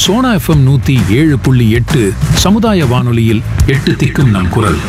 Sona FM நூத்தி ஏழு புள்ளி எட்டு சமுதாய வானொலியில் எட்டு திக்கும் நம் குரல்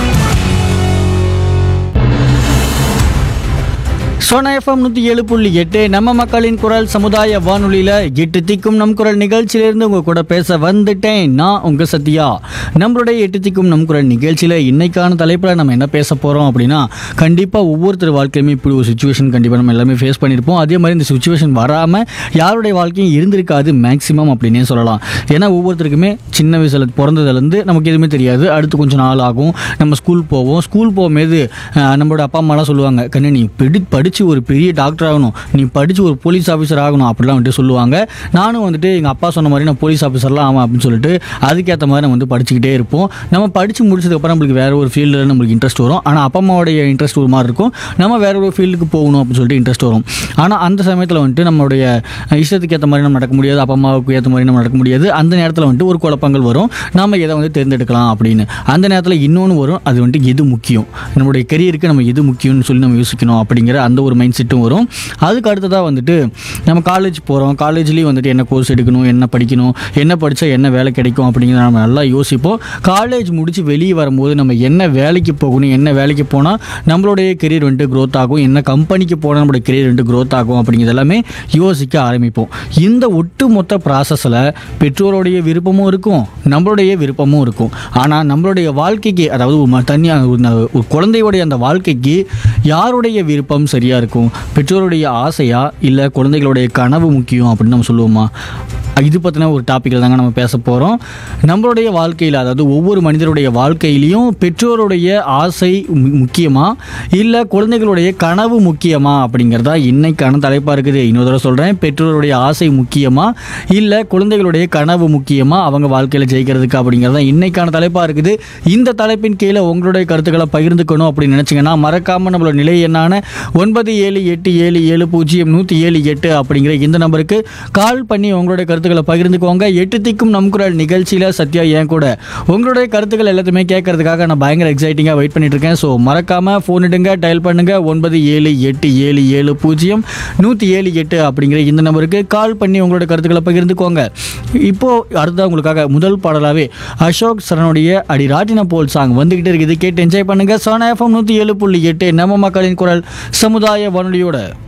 சோனா எஃப்எம் நூற்றி ஏழு புள்ளி எட்டு நம்ம மக்களின் குரல் சமுதாய வானொலியில் எட்டு திக்கும் நம் குரல் நிகழ்ச்சியிலிருந்து உங்கள் கூட பேச வந்துட்டேன் நான் உங்கள் சத்யா நம்மளுடைய எட்டு திக்கும் நம் குரல் நிகழ்ச்சியில் இன்னைக்கான தலைப்பில் நம்ம என்ன பேச போகிறோம் அப்படின்னா கண்டிப்பாக ஒவ்வொருத்தர் வாழ்க்கையுமே இப்படி ஒரு சுச்சுவேஷன் கண்டிப்பாக நம்ம எல்லாமே ஃபேஸ் பண்ணியிருப்போம் அதே மாதிரி இந்த சுச்சுவேஷன் வராமல் யாருடைய வாழ்க்கையும் இருந்திருக்காது மேக்ஸிமம் அப்படின்னே சொல்லலாம் ஏன்னா ஒவ்வொருத்தருக்குமே சின்ன வயசில் பிறந்ததுலேருந்து நமக்கு எதுவுமே தெரியாது அடுத்து கொஞ்சம் நாள் ஆகும் நம்ம ஸ்கூல் போவோம் ஸ்கூல் போகும்போது அஹ், நம்மளோட அப்பா அம்மாலாம் சொல்லுவாங்க கண்ணு நீ படி படித்து ஒரு பெரிய டாக்டர் ஆகணும் நீ படித்து ஒரு போலீஸ் ஆஃபீஸர் ஆகணும் அப்படிலாம் வந்துட்டு சொல்லுவாங்க நானும் வந்துட்டு எங்கள் அப்பா சொன்ன மாதிரி நான் போலீஸ் ஆஃபீஸர்லாம் ஆமாம் அப்படின்னு சொல்லிட்டு அதுக்கேற்ற மாதிரி நம்ம வந்து படிச்சுக்கிட்டே இருப்போம் நம்ம படித்து முடிச்சதுக்கப்புறம் நம்மளுக்கு வேற ஒரு ஃபீல்டில் நம்மளுக்கு இன்ட்ரெஸ்ட் வரும் ஆனால் அப்பா அம்மாவுடைய இன்ட்ரெஸ்ட் ஒரு மாதிரி இருக்கும் நம்ம வேற ஒரு ஃபீல்டுக்கு போகணும் அப்படின்னு சொல்லிட்டு இன்ட்ரெஸ்ட் வரும் ஆனால் அந்த சமயத்தில் வந்துட்டு நம்மளுடைய இஷ்டத்துக்கு ஏற்ற மாதிரி நம்ம நடக்க முடியாது அப்பா அம்மாவுக்கு ஏற்ற மாதிரி நம்ம நடக்க முடியாது அந்த நேரத்தில் வந்துட்டு ஒரு குழப்பங்கள் வரும் நம்ம எதை வந்து தேர்ந்தெடுக்கலாம் அப்படின்னு அந்த நேரத்தில் இன்னொன்று வரும் அது வந்துட்டு எது முக்கியம் நம்மளுடைய கெரியருக்கு நம்ம எது முக்கியம்னு சொல்லி நம்ம யோசிக்கணும் அப்படிங்கிற அந்த ஒரு மைண்ட் செட்டும் வரும் அதுக்கு அடுத்ததாக வந்துட்டு நம்ம காலேஜ் போகிறோம் காலேஜ்லேயும் வந்துட்டு என்ன கோர்ஸ் எடுக்கணும் என்ன படிக்கணும் என்ன படித்தா என்ன வேலை கிடைக்கும் அப்படிங்கிறத நம்ம நல்லா யோசிப்போம் காலேஜ் முடித்து வெளியே வரும்போது நம்ம என்ன வேலைக்கு போகணும் என்ன வேலைக்கு போனால் நம்மளுடைய கெரியர் வந்துட்டு க்ரோத் ஆகும் என்ன கம்பெனிக்கு போனால் நம்மளுடைய கெரியர் வந்துட்டு க்ரோத் ஆகும் அப்படிங்கிறது எல்லாமே யோசிக்க ஆரம்பிப்போம் இந்த ஒட்டுமொத்த ப்ராசஸில் பெற்றோருடைய விருப்பமும் இருக்கும் நம்மளுடைய விருப்பமும் இருக்கும் ஆனால் நம்மளுடைய வாழ்க்கைக்கு அதாவது ஒரு ம- தனியா ஒரு ந- ஒரு குழந்தையுடைய அந்த வாழ்க்கைக்கு யாருடைய விருப்பம் சரியாக இருக்கும் பெற்றோருடைய ஆசையா இல்லை குழந்தைகளுடைய கனவு முக்கியம் அப்படின்னு நம்ம சொல்லுவோமா இது பற்றின ஒரு டாப்பிக்கில் தாங்க நம்ம பேச போகிறோம் நம்மளுடைய வாழ்க்கையில் அதாவது ஒவ்வொரு மனிதருடைய வாழ்க்கையிலையும் பெற்றோருடைய ஆசை மு- முக்கியமா இல்லை குழந்தைகளுடைய கனவு முக்கியமா அப்படிங்கிறதா இன்னைக்கான தலைப்பாக இருக்குது இன்னொரு தடவை சொல்கிறேன் பெற்றோருடைய ஆசை முக்கியமா இல்லை குழந்தைகளுடைய கனவு முக்கியமா அவங்க வாழ்க்கையில் ஜெயிக்கிறதுக்கு அப்படிங்கிறதா இன்னைக்கான தலைப்பாக இருக்குது இந்த தலைப்பின் கீழே உங்களுடைய கருத்துக்களை பகிர்ந்துக்கணும் அப்படின்னு நினச்சிங்கன்னா மறக்காமல் நம்மளோட நிலை என்னான ஒன்பது ஏழு எட்டு ஏழு ஏழு பூஜ்ஜியம் நூற்றி ஏழு எட்டு அப்படிங்கிற இந்த நம்பருக்கு கால் பண்ணி உங்களுடைய கருத்துக்களை பகிர்ந்துக்கோங்க எட்டு திக்கும் நம் குரல் நிகழ்ச்சியில் சத்யா ஏன் கூட உங்களுடைய கருத்துக்கள் எல்லாத்தையுமே கேட்கறதுக்காக நான் பயங்கர எக்ஸைட்டிங்காக வெயிட் பண்ணிட்டு இருக்கேன் ஸோ மறக்காமல் ஃபோன் இடுங்க டயல் பண்ணுங்க ஒன்பது ஏழு எட்டு ஏழு ஏழு பூஜ்ஜியம் நூற்றி ஏழு எட்டு அப்படிங்கிற இந்த நம்பருக்கு கால் பண்ணி உங்களுடைய கருத்துக்களை பகிர்ந்துக்கோங்க இப்போ அடுத்ததாக உங்களுக்காக முதல் பாடலாகவே அசோக் சரணுடைய அடி ராட்டின போல் சாங் வந்துகிட்டே இருக்குது கேட்டு என்ஜாய் பண்ணுங்க சோனா எஃப்எம் நூற்றி ஏழு புள்ளி எட்டு நம்ம மக்களின் குரல் சமுதாய வானொலியோட